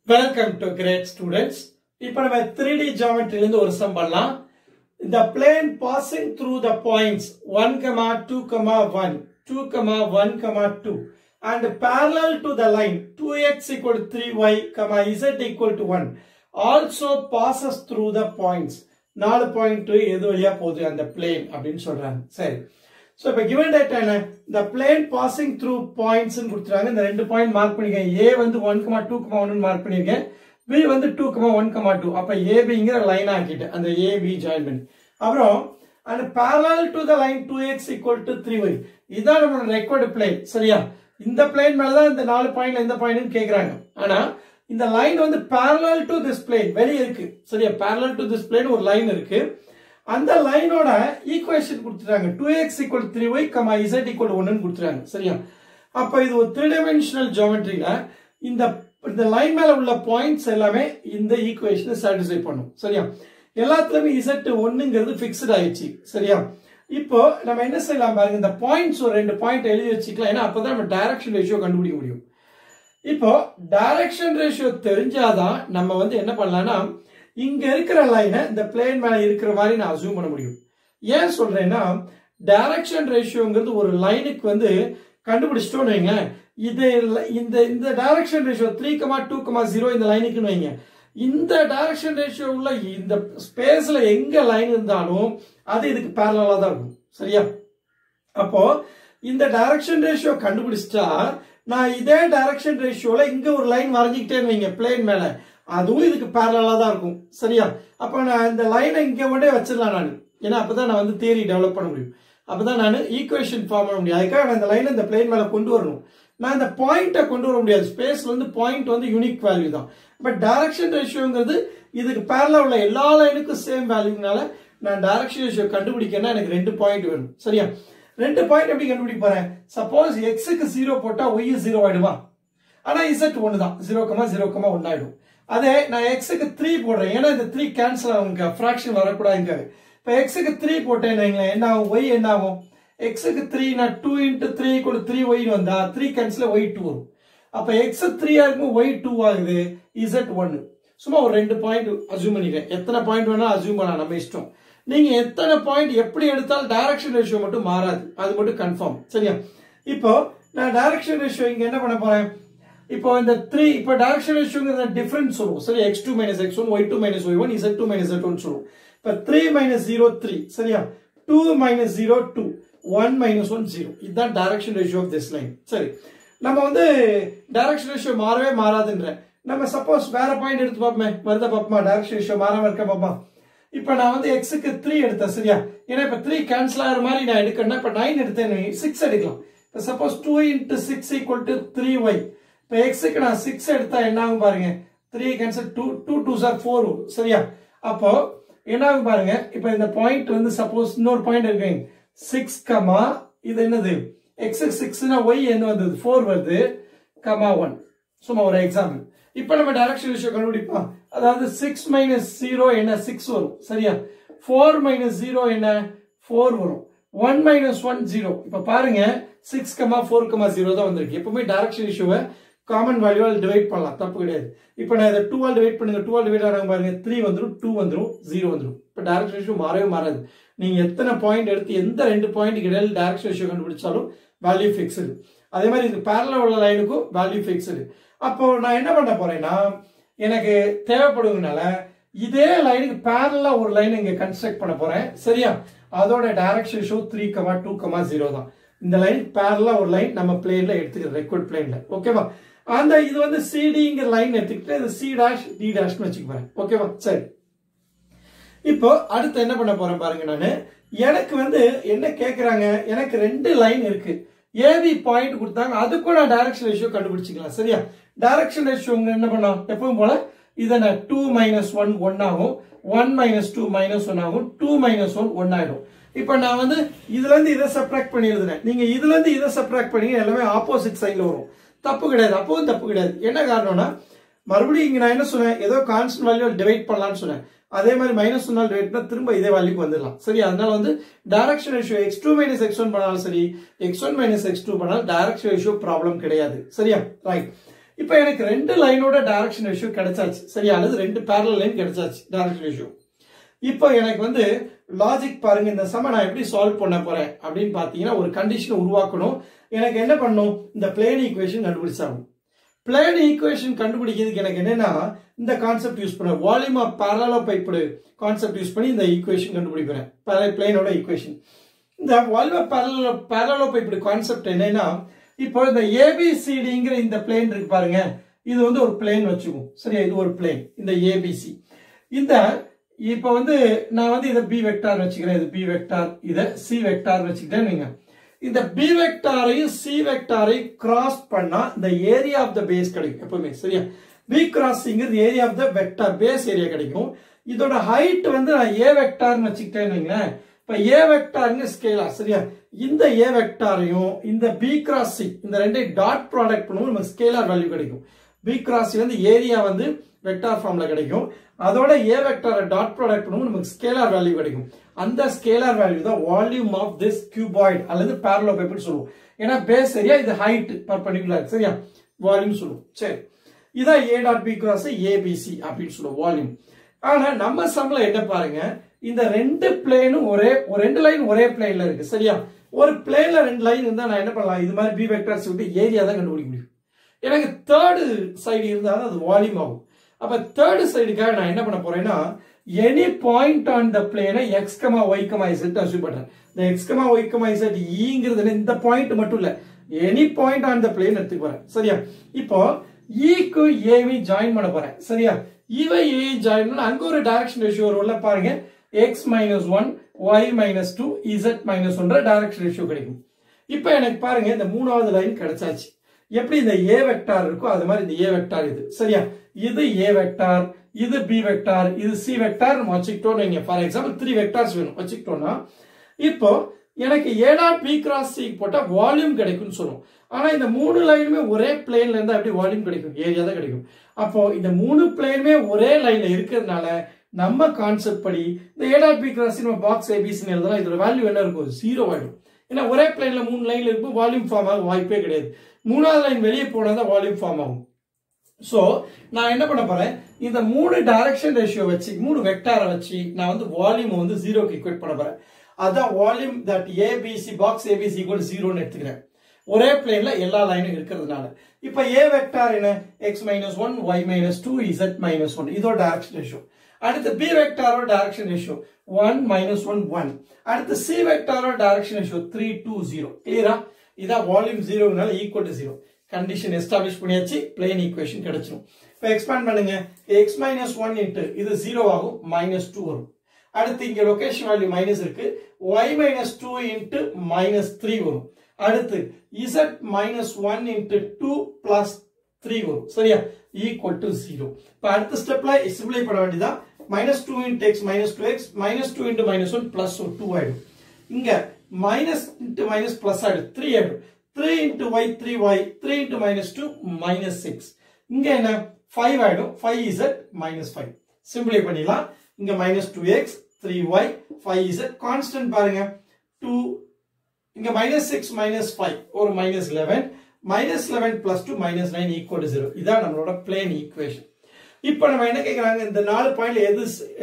welcome to great students இப்போ நம்ம three D ஜாமெட்ரிலேருந்து ஒரு சம் பண்ணலாம் இந்த plane passing through the points one comma two comma one two comma one comma two and parallel to the line two x equal three y comma z equal to one also passes through the points நாலு point எது வழியா போகுது அந்த plane அப்படின்னு சொல்றாங்க சரி so இப்போ given data என்ன இந்த பிளேன் பாசிங் த்ரூ பாயிண்ட்ஸ் கொடுத்துருக்காங்க இந்த ரெண்டு பாயிண்ட் மார்க் பண்ணிருக்கேன் ஏ வந்து one comma two comma one mark பண்ணிருக்கேன் பி வந்து two comma one comma two அப்போ ஏபிங்கிற லைன் ஆக்கிட்டேன் அந்த ஏபி ஜாயின் பண்ணி அப்புறம் and parallel to the line two x equal to three y இதுதான் நம்மளோட ரெக்கார்டு பிளேன் சரியா இந்த பிளேன் மேல தான் இந்த நாலு பாயிண்ட்ல எந்த பாயிண்ட் கேக்குறாங்க ஆனா இந்த லைன் வந்து parallel டு திஸ் பிளேன் வெளியே இருக்கு சரியா parallel டு திஸ் பிளேன் ஒரு லைன் இருக்கு அந்த லைனோட ஈக்குவேஷன் கொடுத்துட்டாங்க two x equal three y comma z equal ஒன்னு கொடுத்துட்டாங்க சரியா அப்ப இது ஒரு த்ரீ டைமென்ஷனல் ஜியோமெட்ரியில இந்த இந்த லைன் மேல உள்ள பாயிண்ட்ஸ் எல்லாமே இந்த ஈக்குவேஷனை சாட்டிஸ்ஃபை பண்ணும் சரியா எல்லாத்துலயுமே இசட் ஒண்ணுங்கிறது பிக்ஸ்ட் ஆயிடுச்சு சரியா இப்போ நம்ம என்ன செய்யலாம் பாருங்க இந்த பாயிண்ட்ஸ் ஒரு ரெண்டு பாயிண்ட் எழுதி வச்சுக்கலாம் ஏன்னா அப்பதான் நம்ம டைரக்ஷன் ரேஷியோ கண்டுபிடிக்க முடியும் இப்போ டைரக்ஷன் ரேஷியோ தெரிஞ்சாதான் நம்ம வந்து என்ன பண்ணலாம்னா இங்க இருக்கிற லைனை இந்த பிளேன் மேல இருக்கிற மாதிரி நான் அசூம் பண்ண முடியும் ஏன் சொல்றேன்னா டைரக்ஷன் ரேஷியோங்கிறது ஒரு லைனுக்கு வந்து கண்டுபிடிச்சிட்டோம்னு வைங்களேன் இது இந்த இந்த direction ratio three comma two comma zero இந்த லைனுக்குன்னு வைங்க இந்த டைரக்ஷன் ரேஷியோ உள்ள இந்த ஸ்பேஸ்ல எங்க லைன் இருந்தாலும் அது இதுக்கு பேரலா தான் இருக்கும் சரியா அப்போ இந்த டைரக்ஷன் ரேஷியோ கண்டுபிடிச்சிட்டா நான் இதே டைரக்ஷன் ரேஷியோல இங்க ஒரு லைன் வரைஞ்சிக்கிட்டே வைங்க பிளேன் மேல அதுவும் இதுக்கு பேரலா தான் இருக்கும் சரியா அப்போ நான் இந்த லைனை இங்க கொண்டே வச்சிடலாம் நான் ஏன்னா அப்பதான் நான் வந்து தியரி டெவலப் பண்ண முடியும் அப்பதான் நான் ஈக்குவேஷன் ஃபார்ம் பண்ண முடியும் அதுக்காக நான் இந்த லைனை இந்த பிளேன் மேல கொண்டு வரணும் நான் இந்த பாயிண்ட்டை கொண்டு வர முடியாது ஸ்பேஸ்ல வந்து பாயிண்ட் வந்து யூனிக் வேல்யூ தான் பட் டைரக்ஷன் ரேஷியோங்கிறது இதுக்கு பேரலா உள்ள எல்லா லைனுக்கும் சேம் வேல்யூனால நான் டைரக்ஷன் ரேஷியோ கண்டுபிடிக்கணும்னா எனக்கு ரெண்டு பாயிண்ட் வேணும் சரியா ரெண்டு பாயிண்ட் எப்படி கண்டுபிடிக்க போறேன் சப்போஸ் எக்ஸுக்கு ஜீரோ போட்டா ஒய் ஜீரோ ஆயிடுமா ஆனா இசட் ஒன்று தான் zero comma zero comma one ஆயிடும் அதே நான் எக்ஸுக்கு த்ரீ போடுறேன் ஏன்னா இந்த த்ரீ கேன்சல் ஆகும் ஃப்ராக்ஷன் வரக்கூடாதுங்க இப்போ எக்ஸுக்கு த்ரீ போட்டேன்னு வைங்களேன் என்ன ஆகும் ஒய் என்ன ஆகும் எக்ஸுக்கு த்ரீ நான் டூ இன்ட்டு த்ரீ கூட த்ரீ ஒய்னு வந்தா த்ரீ கேன்சல் ஒய் டூ வரும் அப்போ எக்ஸ் த்ரீயா இருக்கும் ஒய் டூ ஆகுது இசட் ஒன்னு சும்மா ஒரு ரெண்டு பாயிண்ட் அசியூம் பண்ணிக்கிறேன் எத்தனை பாயிண்ட் வேணா அசியூம் பண்ணலாம் நம்ம இஷ்டம் நீங்க எத்தனை பாயிண்ட் எப்படி எடுத்தாலும் டைரக்ஷன் ரேஷியோ மட்டும் மாறாது அது மட்டும் கன்ஃபார்ம் சரியா இப்போ நான் டைரக்ஷன் ரேஷியோ இங்க என்ன பண்ண போறேன் இப்போ இந்த த்ரீ இப்போ டைரக்ஷன் ரேஷியோங்கிற டிஃபரன்ஸ் சொல்லுவோம் சரி x two minus x one y two minus y one z two minus z one சொல்லுவோம் இப்போ த்ரீ மைனஸ் ஜீரோ த்ரீ சரியா two minus zero two one minus one zero இதுதான் direction ratio of this line சரி நம்ம வந்து direction ratio மாறவே மாறாதுன்ற நம்ம suppose வேற பாயிண்ட் எடுத்து பார்ப்போமே வருதா பார்ப்போமா டைரக்ஷன் ரேஷியோ மாறாம இருக்க பார்ப்போம் இப்போ நான் வந்து எக்ஸுக்கு த்ரீ எடுத்தேன் சரியா ஏன்னா இப்போ த்ரீ கேன்சல் ஆகிற மாதிரி நான் எடுக்கணும்னா இப்போ நைன் எடுத்தேன் சிக்ஸ் எடுக்கலாம் இப்போ suppose two into six equal to three y இப்போ எக்ஸுக்கு நான் சிக்ஸ் எடுத்தா என்ன ஆகும் பாருங்க three cancel two two two sir four சரியா அப்போ என்ன ஆகும் பாருங்க இப்போ இந்த பாயிண்ட் வந்து சப்போஸ் இன்னொரு பாயிண்ட் இருக்கு சிக்ஸ் கமா இது என்னது எக்ஸ் சிக்ஸ்னா ஒய் என்ன வந்தது ஃபோர் வருது கமா ஒன் சும்மா ஒரு எக்ஸாம்பிள் இப்போ நம்ம டைரக்ஷன் விஷயம் கண்டுபிடிப்போம் அதாவது சிக்ஸ் மைனஸ் ஜீரோ என்ன சிக்ஸ் வரும் சரியா ஃபோர் மைனஸ் ஜீரோ என்ன ஃபோர் வரும் ஒன் மைனஸ் ஒன் ஜீரோ இப்போ பாருங்க six comma four comma zero தான் வந்திருக்கு எப்பவுமே டைரக்ஷன் இஷ்யூவை காமன் வேல்யூவால் டிவைட் பண்ணலாம் தப்பு கிடையாது இப்போ நான் இதை டூவால் டிவைட் பண்ணுங்க டூவால் டிவைட் ஆனாங்க பாருங்க த்ரீ வந்துடும் டூ வந்துடும் ஜீரோ வந்துடும் இப்போ டைரக்ஷன் இஷ்யூ மாறவே மாறாது நீங்க எத்தனை பாயிண்ட் எடுத்து எந்த ரெண்டு பாயிண்ட் இடையில டைரக்ஷன் இஷ்யூ கண்டுபிடிச்சாலும் வேல்யூ ஃபிக்ஸ்டு அதே மாதிரி இது பேரல உள்ள லைனுக்கும் வேல்யூ ஃபிக்ஸ்டு அப்போ நான் என்ன பண்ண போறேன்னா எனக்கு தேவைப்படுவதுனால இதே லைனுக்கு பேரலா ஒரு லைன் இங்க கன்ஸ்ட்ரக்ட் பண்ண போறேன் சரியா அதோட direction show three comma two comma zero தான் இந்த லைன் பேரலா ஒரு லைன் நம்ம பிளேன்ல எடுத்துக்கிறோம் ரெக்கார்ட் பிளேன்ல ஓகேவா அந்த இது வந்து சிடிங்கிற லைன் எடுத்துக்கிட்டு இது சி டேஷ் டி டேஷ்னு வச்சுக்க போறேன் ஓகேவா சரி இப்போ அடுத்து என்ன பண்ண போறேன் பாருங்க நானு எனக்கு வந்து என்ன கேக்குறாங்க எனக்கு ரெண்டு லைன் இருக்கு ஏபி பாயிண்ட் கொடுத்தாங்க அதுக்கும் நான் டைரக்ஷன் ரேஷியோ கண்டுபிடிச்சிக்கலாம் சரியா டைரக்ஷன் ரேஷியோ என்ன பண்ணோம் எப்பவும் போல இதை நான் டூ மைனஸ் ஒன் ஒன் ஆகும் one minus two minus one ஆகும் டூ மைனஸ் ஒன் ஒன் ஆயிடும் இப்போ நான் வந்து இதுல இருந்து இதை சப்ராக்ட் பண்ணி எழுதுனேன் நீங்க இதுல இருந்து இதை சப்ராக்ட் பண்ணி எல்லாமே ஆப்போசிட் சைட்ல வரும் தப்பு கிடையாது அப்பவும் தப்பு கிடையாது என்ன காரணம்னா மறுபடியும் இங்க நான் என்ன சொன்னேன் ஏதோ கான்ஸ்டன்ட் வேல்யூ டிவைட் பண்ணலாம்னு சொன்னேன் அதே மாதிரி மைனஸ் ஒன்னால் டிவைட் பண்ணா திரும்ப இதே வேல்யூக்கு வந்துடலாம் சரி அதனால வந்து direction ratio x two minus x one பண்ணாலும் சரி x one minus x two பண்ணாலும் டைரக்ஷன் ரேஷியோ ப்ராப்ளம் கிடையாது சரியா ரைட் இப்போ எனக்கு ரெண்டு லைனோட டைரக்ஷன் ரேஷியோ கிடைச்சாச்சு சரியா அல்லது ரெண்டு பேரல் லைன் கிடைச்சாச்சு டைரக்ஷன் ரேஷியோ இப்போ எனக்கு வந்து லாஜிக் பாருங்க இந்த சம நான் எப்படி சால்வ் பண்ண போறேன் அப்படின்னு பாத்தீங்கன்னா ஒரு கண்டிஷனை உருவாக்கணும் எனக்கு என்ன பண்ணும் இந்த பிளேன் ஈக்குவேஷன் கண்டுபிடிச்சாகும் பிளேன் ஈக்குவேஷன் கண்டுபிடிக்கிறதுக்கு எனக்கு என்னன்னா இந்த கான்செப்ட் யூஸ் பண்ண volume of parallelepiped concept use பண்ணி இந்த ஈக்குவேஷன் கண்டுபிடிக்கிறேன் பிளேனோட ஈக்குவேஷன் இந்த volume of parallel parallelepiped concept என்னன்னா இப்போ இந்த ஏபிசிடிங்கிற இந்த பிளேன் இருக்கு பாருங்க இது வந்து ஒரு பிளேன் வச்சுக்கும் சரியா இது ஒரு பிளேன் இந்த ஏபிசி இந்த இப்போ வந்து நான் வந்து இதை பி வெக்டார் வச்சுக்கிறேன் இது பி வெக்டார் இதை சி வெக்டார் வச்சுக்கிட்டேன் நீங்க இந்த பி வெக்டாரையும் சி வெக்டாரையும் கிராஸ் பண்ணா இந்த ஏரியா ஆஃப் த பேஸ் கிடைக்கும் எப்பவுமே சரியா பி கிராஸிங்கிறது area of the vector base area கிடைக்கும் இதோட ஹைட் வந்து நான் ஏ வெக்டார்னு வச்சுக்கிட்டேன்னு வைங்களேன் இப்ப ஏ வெக்டார்னு ஸ்கேலா சரியா இந்த ஏ வெக்டாரையும் இந்த பி கிராஸ் சி இந்த ரெண்டையும் டாட் ப்ராடக்ட் பண்ணும்போது நமக்கு ஸ்கேலார் வேல்யூ கிடைக்கும் பி கிராஸ் வந்து ஏரியா வந்து வெக்டார் ஃபார்ம்ல கிடைக்கும் அதோட ஏ வெக்டாரை டாட் ப்ராடக்ட் பண்ணும்போது நமக்கு ஸ்கேலார் வேல்யூ கிடைக்கும் அந்த ஸ்கேலார் வேல்யூ தான் வால்யூம் ஆஃப் திஸ் கியூபாய்டு அல்லது பேரலோபைப்னு சொல்லுவோம் ஏன்னா பேஸ் ஏரியா இது ஹைட் பர்பண்டிகுலர் சரியா வால்யூம் சொல்லுவோம் சரி இதான் A dot B cross ABC அப்படின்னு சொல்லுவோம் வால்யூம் ஆனா நம்ம சம்ல என்ன பாருங்க இந்த ரெண்டு பிளேனும் ஒரே ஒரு ரெண்டு லைன் ஒரே பிளேன்ல இருக்கு சரியா ஒரு பிளேன்ல ரெண்டு லைன் இருந்தா நான் என்ன பண்ணலாம் இது மாதிரி பி வெக்டார்ஸ் விட்டு ஏரியா தான் கண்டுபிடிக்க முடியும் எனக்கு தேர்டு சைடு இருந்தால் அது வால்யூம் ஆகும் அப்ப தேர்டு சைடுக்காக நான் என்ன பண்ண போறேன்னா எனி பாயிண்ட் ஆன் த பிளேனை X comma Y comma Z assume பண்றேன் இந்த X comma Y comma Z ஈங்கிறது இந்த பாயிண்ட் மட்டும் இல்ல any point on the plane எடுத்துக்க போறேன் சரியா இப்போ ஈக்கு ஏவி ஜாயின் பண்ண போறேன் சரியா இவை ஏ ஜாயின் பண்ண அங்க ஒரு டைரக்ஷன் ரேஷியோ வரும்ல பாருங்க X minus one Y minus two Z minus ஒன்ற டைரக்ஷன் ரேஷியோ கிடைக்கும் இப்போ எனக்கு பாருங்க இந்த மூணாவது லைன் கிடைச்சாச்சு எப்படி இந்த ஏ வெக்டார் இருக்கோ அது மாதிரி இந்த ஏ வெக்டார் இது சரியா இது ஏ வெக்டார் இது பி வெக்டார் இது சி வெக்டார் நம்ம வச்சுக்கிட்டோம் நீங்க ஃபார் எக்ஸாம்பிள் த்ரீ வெக்டார்ஸ் வேணும் வச்சுக்கிட்டோம்னா இப்போ எனக்கு A dot B cross C போட்டா வால்யூம் கிடைக்கும்னு சொல்லுவோம் ஆனா இந்த மூணு லைனுமே ஒரே பிளேன்ல இருந்தா எப்படி வால்யூம் கிடைக்கும் ஏரியா தான் கிடைக்கும் அப்போ இந்த மூணு பிளேனுமே ஒரே லைன்ல இருக்கிறதுனால நம்ம கான்செப்ட் படி இந்த ஏ டாட் பி கிராஸ் நம்ம பாக்ஸ் ஏபிசின்னு எழுதலாம் இதோட வேல்யூ என்ன இருக்கும் ஜீரோ ஆயிடும் ஏன்னா ஒரே பிளேன்ல மூணு லைன்ல இருக்கும் வால்யூம் ஃபார்ம் ஆக வாய்ப்பே கிடையாது மூணாவது லைன் வெளியே போனா தான் வால்யூம் ஃபார்ம் ஆகும் சோ நான் என்ன பண்ண போறேன் இந்த மூணு டைரக்ஷன் ரேஷியோ வச்சு மூணு வெக்டாரை வச்சு நான் வந்து வால்யூம் வந்து ஜீரோக்கு ஈக்குவேட் பண்ண போறேன் அதான் volume that ABC box ABC equal ஜீரோன்னு எடுத்துக்கிறேன் ஒரே பிளேன்ல எல்லா லைனும் இருக்கிறதுனால இப்ப ஏ வெக்டார் என்ன X minus one Y minus two Z minus one இதோட டைரக்ஷன் ரேஷியோ அடுத்து பி வெக்டாரோட direction ratio one minus one one அடுத்து சி வெக்டாரோட direction ratio three two zero கிளியரா இதான் வால்யூம் ஜீரோனால equal to zero condition establish பண்ணியாச்சு பிளேன் ஈக்குவேஷன் கிடைச்சிரும் இப்போ எக்ஸ்பேண்ட் பண்ணுங்க எக்ஸ் மைனஸ் ஒன் இன்ட்டு இது ஜீரோ ஆகும் மைனஸ் டூ வரும் அடுத்து இங்க லொகேஷன் வேல்யூ மைனஸ் இருக்கு Y minus two into minus three வரும் அடுத்து Z minus one into two plus three வரும் சரியா ஈக்குவல் டு ஜீரோ இப்போ அடுத்த ஸ்டெப்ல சிம்பிளை பண்ண வேண்டியதா minus two into X minus two X minus two into minus one plus two ஆயிடும் இங்க மைனஸ் இன்ட்டு மைனஸ் பிளஸ் ஆயிடும் த்ரீ ஆயிடும் three into Y three Y three into minus two minus six இங்க என்ன five ஆயிடும் five Z minus five simplify பண்ணிடலாம் இங்க minus two X three Y five Z constant பாருங்க டூ இங்க minus six minus five ஒரு minus eleven minus eleven plus two minus nine equal to zero இதான் நம்மளோட பிளேன் ஈக்குவேஷன் இப்போ நம்ம என்ன கேட்கறாங்க இந்த நாலு பாயிண்ட்ல எது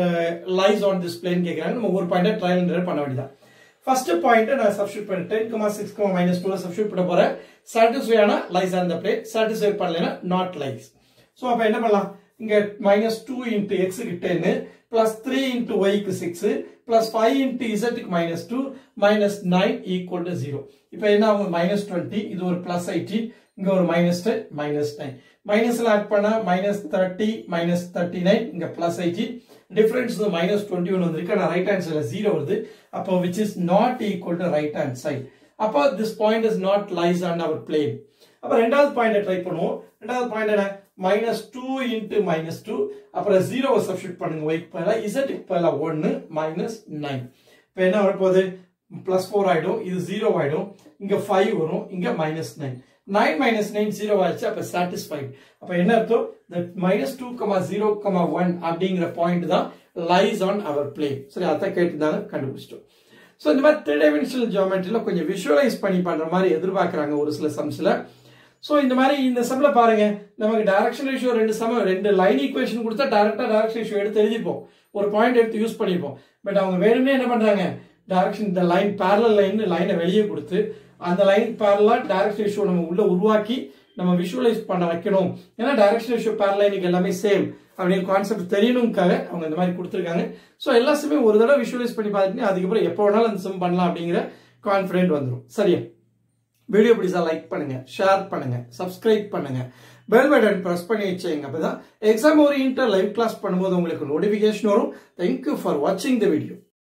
லைஸ் ஆன் திஸ் பிளேன் கேட்கறாங்க நம்ம ஒரு பாயிண்ட் ட்ரையல் அண்ட் பண்ண வேண்டியதான் ஃபர்ஸ்ட் பாயிண்ட் நான் சப்ஸ்டியூட் பண்ண ten comma six comma minus டூல சப்ஸ்டியூட் பண்ண போறேன் சாட்டிஸ்ஃபை ஆனா lies on the plane satisfy பண்ணலைன்னா நாட் லைஸ் ஸோ அப்போ என்ன பண்ணலாம் இங்க மைனஸ் டூ இன்ட்டு எக்ஸுக்கு டென்னு பிளஸ் த்ரீ இன்ட்டு ஒய்க்கு சிக்ஸ் பிளஸ் ஃபைவ் இன்ட்டு இசட்டுக்கு minus two minus nine equal to zero இப்போ என்ன ஆகும் மைனஸ் டுவெண்ட்டி இது ஒரு பிளஸ் எயிட்டீன் இங்க ஒரு மைனஸ் டென் மைனஸ் நைன் மைனஸ்ல ஆட் பண்ணா minus thirty minus thirty nine இங்க plus eighteen difference minus twenty one வந்திருக்கு ஆனால் ரைட் ஹேண்ட் சைடில் ஜீரோ வருது அப்போ which is not equal to right hand side அப்போ this point is not lies on our plane அப்போ ரெண்டாவது பாயிண்ட் ட்ரை பண்ணுவோம் ரெண்டாவது பாயிண்ட் என்ன minus two into minus two அப்புறம் ஜீரோவை சப்ஸ்டியூட் பண்ணுங்க ஒய்க்கு பதிலாக இசட்டுக்கு பதிலாக ஒன்று மைனஸ் நைன் இப்போ என்ன வரப்போகுது பிளஸ் ஃபோர் ஆயிடும் இது ஜீரோ ஆயிடும் இங்க ஃபைவ் வரும் இங்க minus nine nine minus nine zero ஆயிடுச்சு அப்ப சாட்டிஸ்ஃபைட் அப்ப என்ன அர்த்தம் minus two comma zero comma one அப்படிங்கிற பாயிண்ட் தான் லைஸ் ஆன் அவர் பிளேன் சரி அதான் கேட்டுதாங்க கண்டுபிடிச்சிட்டோம் ஸோ இந்த மாதிரி த்ரீ டைமென்ஷனல் ஜியோமெட்ரியில் கொஞ்சம் விஷுவலைஸ் பண்ணி பண்ற மாதிரி எதிர்பார்க்குறாங்க ஒரு சில சம்ஸில் ஸோ இந்த மாதிரி இந்த சம்ல பாருங்க நமக்கு டைரக்ஷன் ரேஷியோ ரெண்டு சம ரெண்டு லைன் ஈக்குவேஷன் கொடுத்தா டேரக்டா டைரக்ஷன் ரேஷியோ எடுத்து எழுதிப்போம் ஒரு பாயிண்ட் எடுத்து யூஸ் பண்ணிப்போம் பட் அவங்க வேணும்னே என்ன பண்றாங்க டைரக்ஷன் இந்த லைன் பேரலல் லைன் லைனை வெளியே கொடுத்து அந்த லைன் பேரலா டைரக்ஷன் ரேஷியோ நம்ம உள்ள உருவாக்கி நம்ம விஷுவலைஸ் பண்ண வைக்கணும் ஏன்னா டைரக்ஷன் ரேஷியோ பேரலைனுக்கு எல்லாமே சேம் அப்படின்னு கான்செப்ட் தெரியணுக்காக அவங்க இந்த மாதிரி கொடுத்துருக்காங்க ஸோ எல்லா சமே ஒரு தடவை விஷுவலைஸ் பண்ணி பார்த்துட்டு அதுக்கப்புறம் எப்போ வேணாலும் அந்த சம் பண்ணலாம் அப்படிங்கிற கான்ஃபிடென்ட் வந்துடும் சரியா வீடியோ பிடிச்சா லைக் பண்ணுங்க ஷேர் பண்ணுங்க சப்ஸ்கிரைப் பண்ணுங்க பெல் பட்டன் ப்ரெஸ் பண்ணி வச்சுங்க அப்பதான் எக்ஸாம் ஓரியன்ட் லைவ் கிளாஸ் பண்ணும்போது உங்களுக்கு நோட்டிபிகேஷன் வரும் தேங்க்யூ ஃபார் வாட்சிங் த வீடியோ